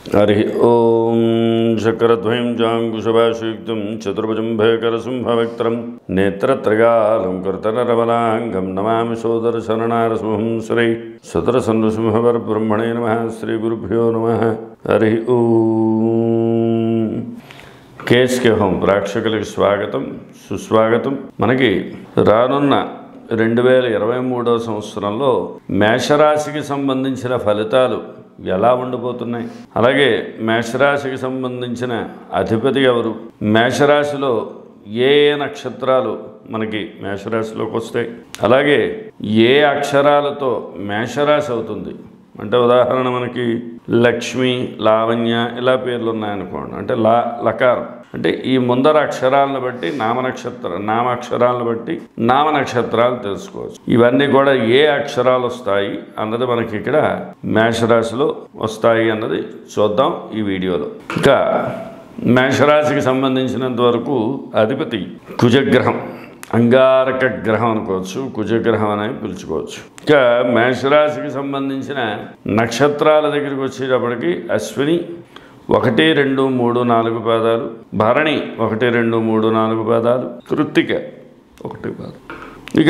హరి ఓం చక్రద్వయం జాంకుశభాషయుక్తం చతుర్భుజం భయకరసింహవక్త్రం నేత్రత్రగాలం కృతనరవలాంగం నమామి సోదరశరణారసింహం శ్రీ సుతరసన్నృసింహవరబ్రహ్మణే నమ శ్రీ గురుభ్యో నమ హరి ఓం కేఎస్కే హోం ప్రేక్షకులకి స్వాగతం సుస్వాగతం మనకి రానున్న రెండు వేల ఇరవై మూడవ సంవత్సరంలో మేషరాశికి సంబంధించిన ఫలితాలు ఎలా ఉండబోతున్నాయి అలాగే మేషరాశికి సంబంధించిన అధిపతి ఎవరు మేషరాశిలో ఏ ఏ నక్షత్రాలు మనకి మేషరాశిలోకి వస్తాయి అలాగే ఏ అక్షరాలతో మేషరాశి అవుతుంది అంటే ఉదాహరణ మనకి లక్ష్మి లావణ్య ఇలా పేర్లు ఉన్నాయనుకోండి అంటే లా లకారం అంటే ఈ ముందర అక్షరాలను బట్టి నామనక్షత్ర నామాక్షరాలను బట్టి నామ నక్షత్రాలు తెలుసుకోవచ్చు ఇవన్నీ కూడా ఏ అక్షరాలు వస్తాయి అన్నది మనకి ఇక్కడ మేషరాశిలో వస్తాయి అన్నది చూద్దాం ఈ వీడియోలో ఇంకా మేషరాశికి సంబంధించినంత వరకు అధిపతి కుజగ్రహం అంగారక గ్రహం అనుకోవచ్చు కుజగ్రహం అని పిలుచుకోవచ్చు ఇక మేషరాశికి సంబంధించిన నక్షత్రాల దగ్గరికి వచ్చేటప్పటికి అశ్విని ఒకటి రెండు మూడు నాలుగు పాదాలు భరణి ఒకటి రెండు మూడు నాలుగు పాదాలు కృత్తిక ఒకటి పాదం ఇక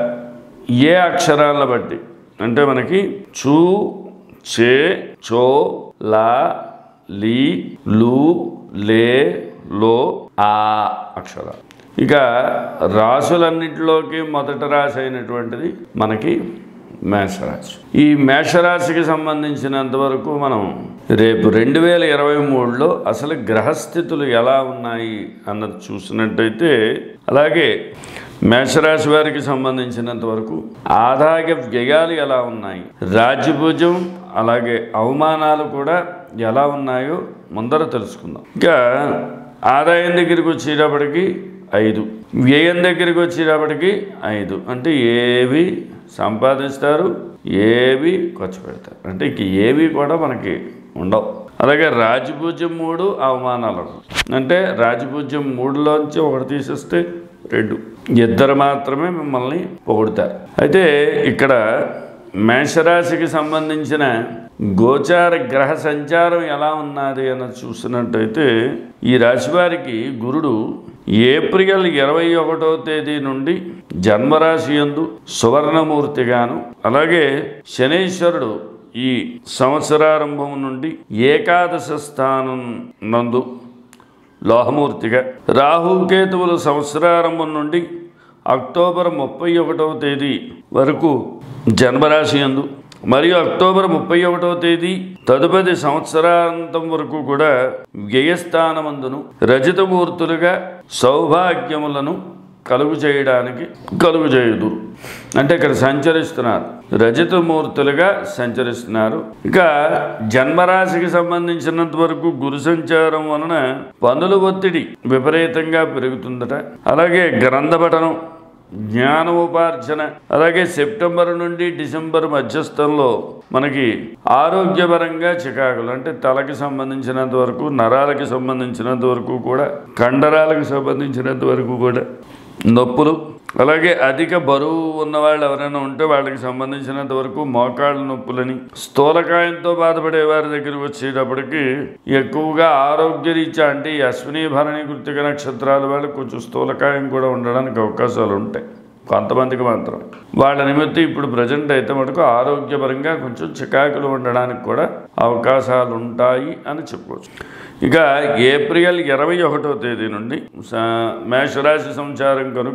ఏ అక్షరాలను బట్టి అంటే మనకి చూ చే చో లా లీ లు లే లో ఆ అక్షరాలు ఇక రాశులన్నింటిలోకి మొదటి రాశి అయినటువంటిది మనకి మేషరాశి ఈ మేషరాశికి సంబంధించినంత వరకు మనం రేపు రెండు వేల ఇరవై మూడులో అసలు గ్రహస్థితులు ఎలా ఉన్నాయి అన్నది చూసినట్టయితే అలాగే మేషరాశి వారికి సంబంధించినంత వరకు ఆదాయ వ్యయాలు ఎలా ఉన్నాయి రాజ్యభుజం అలాగే అవమానాలు కూడా ఎలా ఉన్నాయో ముందర తెలుసుకుందాం ఇంకా ఆదాయం దగ్గరికి వచ్చేటప్పటికి ఐదు వ్యయం దగ్గరికి వచ్చేటప్పటికి ఐదు అంటే ఏవి సంపాదిస్తారు ఏవి ఖర్చు పెడతారు అంటే ఇంక ఏవి కూడా మనకి ఉండవు అలాగే రాజపూజ్యం మూడు అవమానాలు అంటే రాజపూజ్యం మూడులోంచి ఒకటి తీసేస్తే రెండు ఇద్దరు మాత్రమే మిమ్మల్ని పొగుడుతారు అయితే ఇక్కడ మేషరాశికి సంబంధించిన గోచార గ్రహ సంచారం ఎలా ఉన్నది అన్నది చూసినట్టయితే ఈ రాశి వారికి గురుడు ఏప్రిల్ ఇరవై ఒకటో తేదీ నుండి జన్మరాశి యందు సువర్ణమూర్తిగాను అలాగే శనేశ్వరుడు ఈ సంవత్సరారంభం నుండి ఏకాదశ స్థానం నందు లోహమూర్తిగా రాహుకేతువులు సంవత్సరారంభం నుండి అక్టోబర్ ముప్పై ఒకటవ తేదీ వరకు జన్మరాశి యందు మరియు అక్టోబర్ ముప్పై ఒకటవ తేదీ తదుపరి సంవత్సరాంతం వరకు కూడా వ్యయస్థానమందును రజతమూర్తులుగా సౌభాగ్యములను కలుగు చేయడానికి కలుగు చేయదు అంటే ఇక్కడ సంచరిస్తున్నారు రజతమూర్తులుగా సంచరిస్తున్నారు ఇక జన్మరాశికి సంబంధించినంత వరకు గురు సంచారం వలన పనుల ఒత్తిడి విపరీతంగా పెరుగుతుందట అలాగే గ్రంథపఠనం జ్ఞానోపార్జన అలాగే సెప్టెంబర్ నుండి డిసెంబర్ మధ్యస్థంలో మనకి ఆరోగ్యపరంగా చికాకులు అంటే తలకి సంబంధించినంత వరకు నరాలకి సంబంధించినంత వరకు కూడా కండరాలకు సంబంధించినంత వరకు కూడా నొప్పులు అలాగే అధిక బరువు ఉన్న వాళ్ళు ఎవరైనా ఉంటే వాళ్ళకి సంబంధించినంత వరకు మోకాళ్ళ నొప్పులని స్థూలకాయంతో బాధపడే వారి దగ్గరికి వచ్చేటప్పటికి ఎక్కువగా ఆరోగ్యరీత్యా అంటే ఈ అశ్విని భరణి కృతిక నక్షత్రాల వాళ్ళకి కొంచెం స్థూలకాయం కూడా ఉండడానికి అవకాశాలు ఉంటాయి కొంతమందికి మాత్రం వాళ్ళ నిమిత్తం ఇప్పుడు ప్రజెంట్ అయితే మటుకు ఆరోగ్యపరంగా కొంచెం చికాకులు ఉండడానికి కూడా అవకాశాలు ఉంటాయి అని చెప్పుకోవచ్చు ఇక ఏప్రిల్ ఇరవై ఒకటో తేదీ నుండి స- మేషరాశి సంచారం కనుక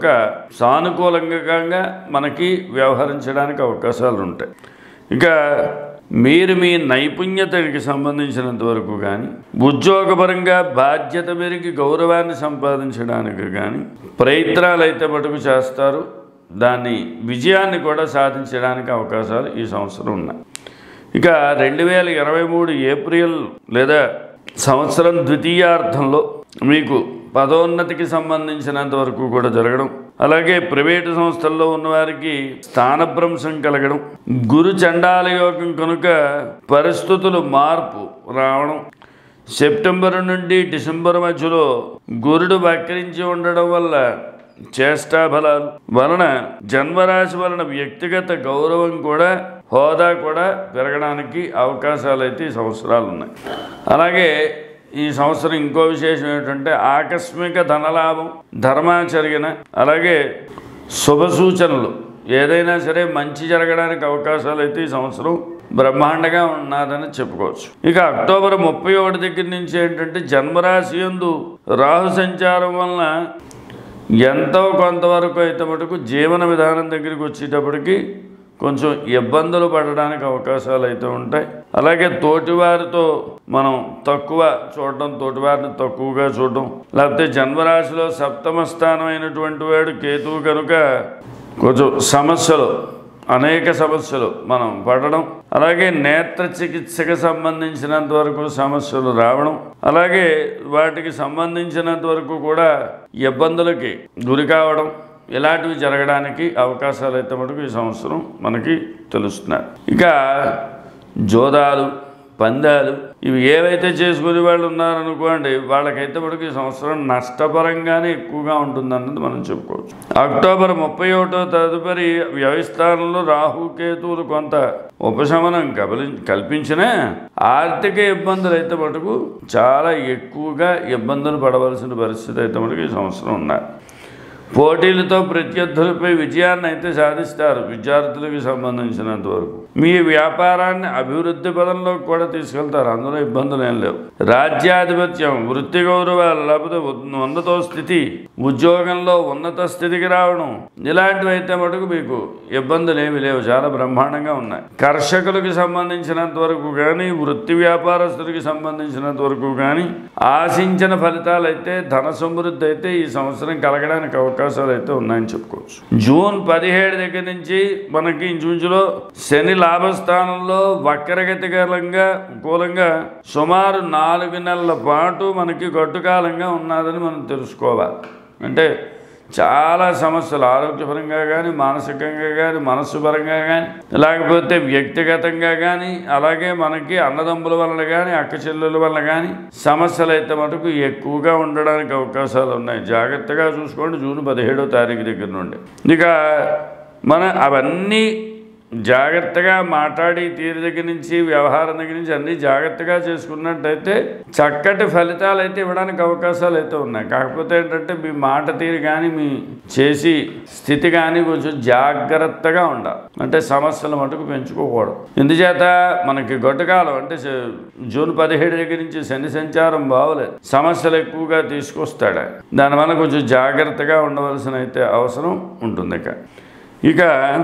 సానుకూలంగా మనకి వ్యవహరించడానికి అవకాశాలు ఉంటాయి ఇక మీరు మీ నైపుణ్యతకి సంబంధించినంత వరకు కానీ ఉద్యోగపరంగా బాధ్యత మెరిగి గౌరవాన్ని సంపాదించడానికి కానీ ప్రయత్నాలు అయితే మటుకు చేస్తారు దాన్ని విజయాన్ని కూడా సాధించడానికి అవకాశాలు ఈ సంవత్సరం ఉన్నాయి ఇక రెండు వేల ఇరవై మూడు ఏప్రిల్ లేదా సంవత్సరం ద్వితీయార్థంలో మీకు పదోన్నతికి సంబంధించినంత వరకు కూడా జరగడం అలాగే ప్రైవేటు సంస్థల్లో ఉన్నవారికి స్థానభ్రంశం కలగడం గురు చండాల యోగం కనుక పరిస్థితులు మార్పు రావడం సెప్టెంబర్ నుండి డిసెంబర్ మధ్యలో గురుడు వక్రించి ఉండడం వల్ల చేష్టాఫలాలు వలన జన్మరాశి వలన వ్యక్తిగత గౌరవం కూడా హోదా కూడా పెరగడానికి అవకాశాలు అయితే ఈ సంవత్సరాలు ఉన్నాయి అలాగే ఈ సంవత్సరం ఇంకో విశేషం ఏంటంటే ఆకస్మిక ధనలాభం ధర్మాచరిగిన అలాగే శుభ సూచనలు ఏదైనా సరే మంచి జరగడానికి అవకాశాలు అయితే ఈ సంవత్సరం బ్రహ్మాండంగా ఉన్నదని చెప్పుకోవచ్చు ఇక అక్టోబర్ ముప్పై ఒకటి దగ్గర నుంచి ఏంటంటే జన్మరాశి యందు రాహు సంచారం వలన ఎంతో కొంతవరకు అయితే మటుకు జీవన విధానం దగ్గరికి వచ్చేటప్పటికి కొంచెం ఇబ్బందులు పడడానికి అవకాశాలు అయితే ఉంటాయి అలాగే తోటివారితో మనం తక్కువ చూడడం తోటివారిని తక్కువగా చూడడం లేకపోతే జన్మరాశిలో సప్తమ స్థానం అయినటువంటి వాడు కేతువు కనుక కొంచెం సమస్యలు అనేక సమస్యలు మనం పడడం అలాగే నేత్ర చికిత్సకు సంబంధించినంత వరకు సమస్యలు రావడం అలాగే వాటికి సంబంధించినంత వరకు కూడా ఇబ్బందులకి గురి కావడం ఇలాంటివి జరగడానికి అవకాశాలు అయితే మటుకు ఈ సంవత్సరం మనకి తెలుస్తున్నాయి ఇక జోదాలు పందాలు ఇవి ఏవైతే చేసుకునే వాళ్ళు ఉన్నారనుకోండి వాళ్ళకైతే మటుకు ఈ సంవత్సరం నష్టపరంగానే ఎక్కువగా ఉంటుందన్నది మనం చెప్పుకోవచ్చు అక్టోబర్ ముప్పై ఒకటో తదుపరి వ్యవస్థానంలో రాహుకేతువులు కొంత ఉపశమనం కబలి కల్పించినా ఆర్థిక ఇబ్బందులు అయితే మటుకు చాలా ఎక్కువగా ఇబ్బందులు పడవలసిన పరిస్థితి అయితే మటుకు ఈ సంవత్సరం ఉన్నాయి పోటీలతో ప్రత్యర్థులపై విజయాన్ని అయితే సాధిస్తారు విద్యార్థులకు సంబంధించినంత వరకు మీ వ్యాపారాన్ని అభివృద్ధి పదంలో కూడా తీసుకెళ్తారు అందులో ఇబ్బందులు ఏం లేవు రాజ్యాధిపత్యం వృత్తి గౌరవాలు లేకపోతే ఉన్- ఉన్నత స్థితి ఉద్యోగంలో ఉన్నత స్థితికి రావడం ఇలాంటివి అయితే మటుకు మీకు ఇబ్బందులు ఏమి లేవు చాలా బ్రహ్మాండంగా ఉన్నాయి కర్షకులకు సంబంధించినంత వరకు కానీ వృత్తి వ్యాపారస్తులకి సంబంధించినంత వరకు కానీ ఆశించిన ఫలితాలు అయితే ధన సమృద్ధి అయితే ఈ సంవత్సరం కలగడానికి అవకాశాలు అయితే ఉన్నాయని చెప్పుకోవచ్చు జూన్ పదిహేడు దగ్గర నుంచి మనకి ఇంచుమించులో శని లాభస్థానంలో వక్రగతికరంగా కూలంగా సుమారు నాలుగు నెలల పాటు మనకి గట్టుకాలంగా ఉన్నదని మనం తెలుసుకోవాలి అంటే చాలా సమస్యలు ఆరోగ్యపరంగా కానీ మానసికంగా కానీ మనస్సు పరంగా కానీ లేకపోతే వ్యక్తిగతంగా కానీ అలాగే మనకి అన్నదమ్ముల వలన కానీ అక్క చెల్లెల వలన కానీ సమస్యలు అయితే మటుకు ఎక్కువగా ఉండడానికి అవకాశాలు ఉన్నాయి జాగ్రత్తగా చూసుకోండి జూన్ పదిహేడో తారీఖు దగ్గర నుండి ఇక మన అవన్నీ జాగ్రత్తగా మాట్లాడి తీరు దగ్గర నుంచి వ్యవహారం దగ్గర నుంచి అన్నీ జాగ్రత్తగా చేసుకున్నట్టయితే చక్కటి ఫలితాలు అయితే ఇవ్వడానికి అవకాశాలు అయితే ఉన్నాయి కాకపోతే ఏంటంటే మీ మాట తీరు కానీ మీ చేసి స్థితి కానీ కొంచెం జాగ్రత్తగా ఉండాలి అంటే సమస్యలు మటుకు పెంచుకోకూడదు ఎందుచేత మనకి గొట్టకాలం అంటే స- జూన్ పదిహేడు దగ్గర నుంచి శని సంచారం బాగోలేదు సమస్యలు ఎక్కువగా తీసుకొస్తాడు ఆయన. దానివల్ల కొంచెం జాగ్రత్తగా ఉండవలసిన అయితే అవసరం ఉంటుంది ఇక ఇక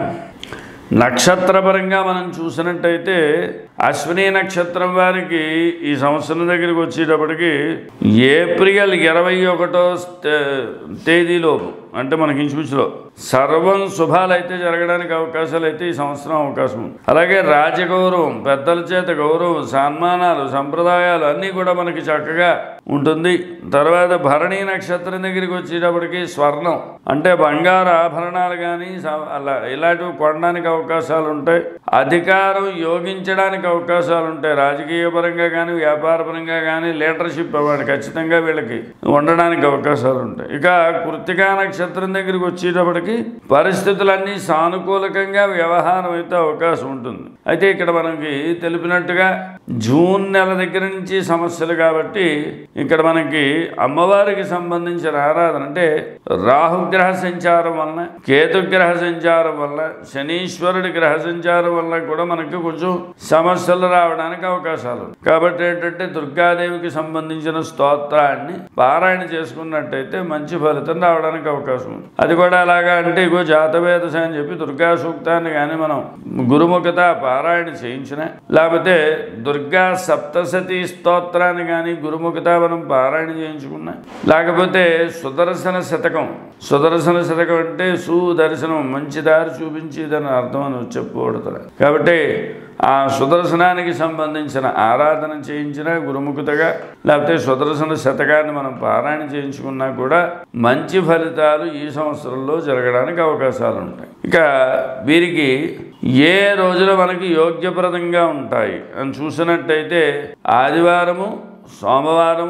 నక్షత్రపరంగా మనం చూసినట్టయితే అశ్విని నక్షత్రం వారికి ఈ సంవత్సరం దగ్గరికి వచ్చేటప్పటికి ఏప్రిల్ ఇరవై ఒకటో తేదీలోపు అంటే మనకి ఇంచుమించులో సర్వం శుభాలు అయితే జరగడానికి అవకాశాలు అయితే ఈ సంవత్సరం అవకాశం ఉంది అలాగే రాజగౌరవం పెద్దల చేత గౌరవం సన్మానాలు సంప్రదాయాలు అన్నీ కూడా మనకి చక్కగా ఉంటుంది తర్వాత భరణి నక్షత్రం దగ్గరికి వచ్చేటప్పటికి స్వర్ణం అంటే బంగారు ఆభరణాలు కానీ అలా ఇలాంటివి కొనడానికి అవకాశాలు ఉంటాయి అధికారం యోగించడానికి అవకాశాలు ఉంటాయి రాజకీయ పరంగా కానీ వ్యాపార పరంగా కానీ లీడర్షిప్ అవ్వాలి ఖచ్చితంగా వీళ్ళకి ఉండడానికి అవకాశాలు ఉంటాయి ఇక కృతికా నక్షత్రం దగ్గరికి వచ్చేటప్పటికి పరిస్థితులన్నీ సానుకూలకంగా వ్యవహారం అయితే అవకాశం ఉంటుంది అయితే ఇక్కడ మనకి తెలిపినట్టుగా జూన్ నెల దగ్గర నుంచి సమస్యలు కాబట్టి ఇక్కడ మనకి అమ్మవారికి సంబంధించిన ఆరాధన అంటే రాహుగ్రహ సంచారం వలన కేతుగ్రహ సంచారం వల్ల శనీశ్వరుడి గ్రహ సంచారం వల్ల కూడా మనకి కొంచెం సమస్యలు రావడానికి అవకాశాలు ఉన్నాయి. కాబట్టి ఏంటంటే దుర్గాదేవికి సంబంధించిన స్తోత్రాన్ని పారాయణ చేసుకున్నట్టయితే మంచి ఫలితం రావడానికి అవకాశం ఉంది అది కూడా అలాగా అంటే ఇగో జాతవేదశ అని చెప్పి దుర్గా సూక్తాన్ని కానీ మనం గురుముఖత పారాయణ చేయించిన లేకపోతే దుర్గా సప్తసతి స్తోత్రాన్ని కానీ గురుముఖత మనం పారాయణ చేయించుకున్నా లేకపోతే సుదర్శన శతకం సుదర్శన శతకం అంటే సుదర్శనం మంచి దారి చూపించేదని అర్థం అని చెప్పబడుతుంది కాబట్టి ఆ సుదర్శనానికి సంబంధించిన ఆరాధన చేయించిన గురుముఖతగా లేకపోతే సుదర్శన శతకాన్ని మనం పారాయణ చేయించుకున్నా కూడా మంచి ఫలితాలు ఈ సంవత్సరంలో జరగడానికి అవకాశాలు ఉంటాయి ఇక వీరికి ఏ రోజున మనకి యోగ్యప్రదంగా ఉంటాయి అని చూసినట్టయితే ఆదివారము సోమవారము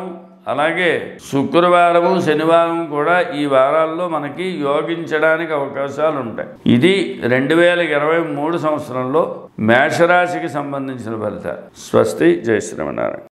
అలాగే శుక్రవారము శనివారం కూడా ఈ వారాల్లో మనకి యోగించడానికి అవకాశాలు ఉంటాయి ఇది రెండు వేల ఇరవై మూడు సంవత్సరంలో మేషరాశికి సంబంధించిన ఫలితాలు స్వస్తి జయ శ్రీమనారాయణ